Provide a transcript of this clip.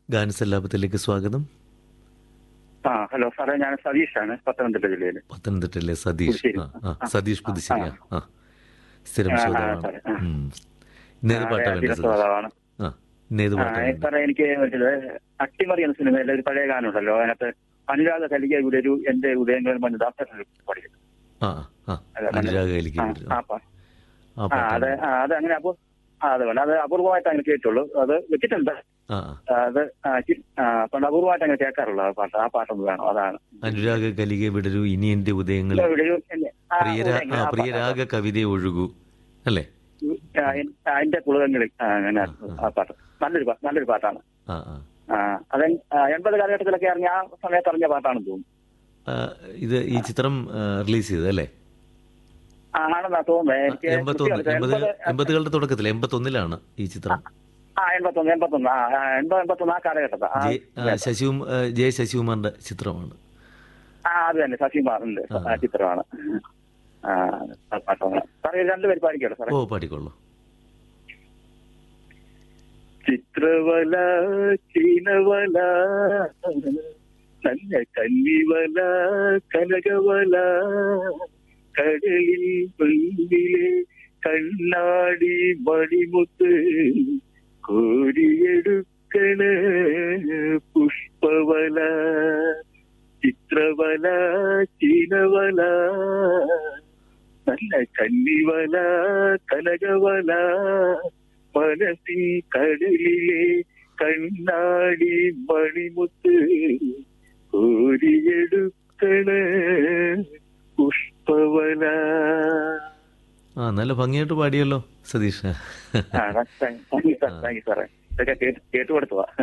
ഗാനസല്ലാപത്തിലേക്ക് സ്വാഗതം ആ ഹലോ സാറേ ഞാൻ സതീഷാണ് പത്തനംതിട്ട ജില്ലയിൽ പത്തനംതിട്ടയിലെ സതീഷ് പുതുശ്ശേരി. ആ ആ സതീഷ് പുതുശ്ശേരി ആ ആ സ്ഥിരം ആ, ആ, ശ്രോതാവാണ് സാറേ, ആ. ഉം. ഇന്നേത് പാട്ടാ വേണ്ടത് സതീഷ് ശ്രോതാവാണ് ആ ഇന്നേത് ആ, പാട്ടാ വേണ്ടത് സാറേ എനിക്ക് മറ്റേത് അട്ടിമറി എന്ന സിനിമയിലെ ഒരു പഴയ ഗാനമുണ്ടല്ലോ അതിനകത്ത് അനുരാധ കലിക ഉടരു എന്റെ ഉദയങ്ങൾ മഞ്ഞദാസൻ പഠിക്കുന്നു ആ ആ അതെ, അനുരാഗ കലിക്ക് ആ, വിടരും. ആ, പാ- ആ ആ, അത് പാട്ടാണ് ആ, അത് അങ്ങനെ അപ്പൊ ആ, അത് വേണം അത് അപൂർവമായിട്ട് അങ്ങനെ കേട്ടുള്ളൂ അത് വെച്ചിട്ടുണ്ട് ആ ആ. ആ, അത് ആ, ചി- ആ, പണ്ട് അപൂർവമായിട്ട് അങ്ങനെ കേൾക്കാറുള്ളൂ ആ പാട്ട് ആ പാട്ടൊന്ന് വേണം അതാണ് അനുരാഗ കലിക വിടരൂ ഇനി എന്റെ ഉദയങ്ങളിൽ ഉടരു എന്റെ- ആ, പ്രിയരാ ഉദയങ്ങൾ, ആ ആ പാട്ട്. പ്രിയരാഗ കവിത ഒഴുകൂ അല്ലേ ആ, എൻ- ആ, എന്റെ കുളുകങ്ങളിൽ ആ, അങ്ങനെ ആ പാട്ട് നല്ലൊരു പാ- നല്ലൊരു പാട്ടാണ് ആ ആ ആ, അത് എൺപത് കാലഘട്ടത്തിലൊക്കെ ഇറങ്ങിയ ആ സമയത്ത് ഇറങ്ങിയ പാട്ടാണെന്ന് തോന്നുന്നു ആ, ഇത് ഈ ചിത്രം റിലീസ് ചെയ്തത് അല്ലേ ആ, ആണെന്നാ തോന്നുന്നത് എനിക്ക് എൺപത്തൊന്ന് കൃത്യമായിട്ട് എൺപത് എൺപത് എൺപതുകളുടെ തുടക്കത്തിൽ എൺപത്തൊന്നിലാണ് ഈ ചിത്രം ആ എൺപത്തൊന്ന് എൺപത്തൊന്ന് ആ ആ, എൺപത് എൺപത്തൊന്ന് ആ കാലഘട്ടത്താ ആ, ജെ ആ, ശശികും ആ, ജെ ശശികുമാറിന്റെ ചിത്രമാണ് ആ അത് തന്നെ ശശികുമാറിന്റെ ആ, ചിത്രമാണ് ആ ആ പാട്ടാണ് സാറേ രണ്ടുപേര് പാടിക്കല്ലോ സാറേ ഓ പാടിക്കൊള്ളു ചിത്രവല ചീനവല നല്ല കന്നിവല കനകവല കടലിൽ മുന്നിലെ കണ്ണാടി മണിമുത്ത് കോരിയെടുക്കണ പുഷ്പവല ചിത്രവല ചീനവല നല്ല കന്നിവല കനകവല മനസ്സിൻ കടലിലെ കണ്ണാടി മണിമുത്ത് കോരിയെടുക്കണ പുഷ്പവല ആ നല്ല ഭംഗിയായിട്ട് പാടിയല്ലോ സതീഷ് ആ thank you sir thank you സാറേ ഇതൊക്കെ കേട്ട് കേട്ടുകൊടുത്തതാ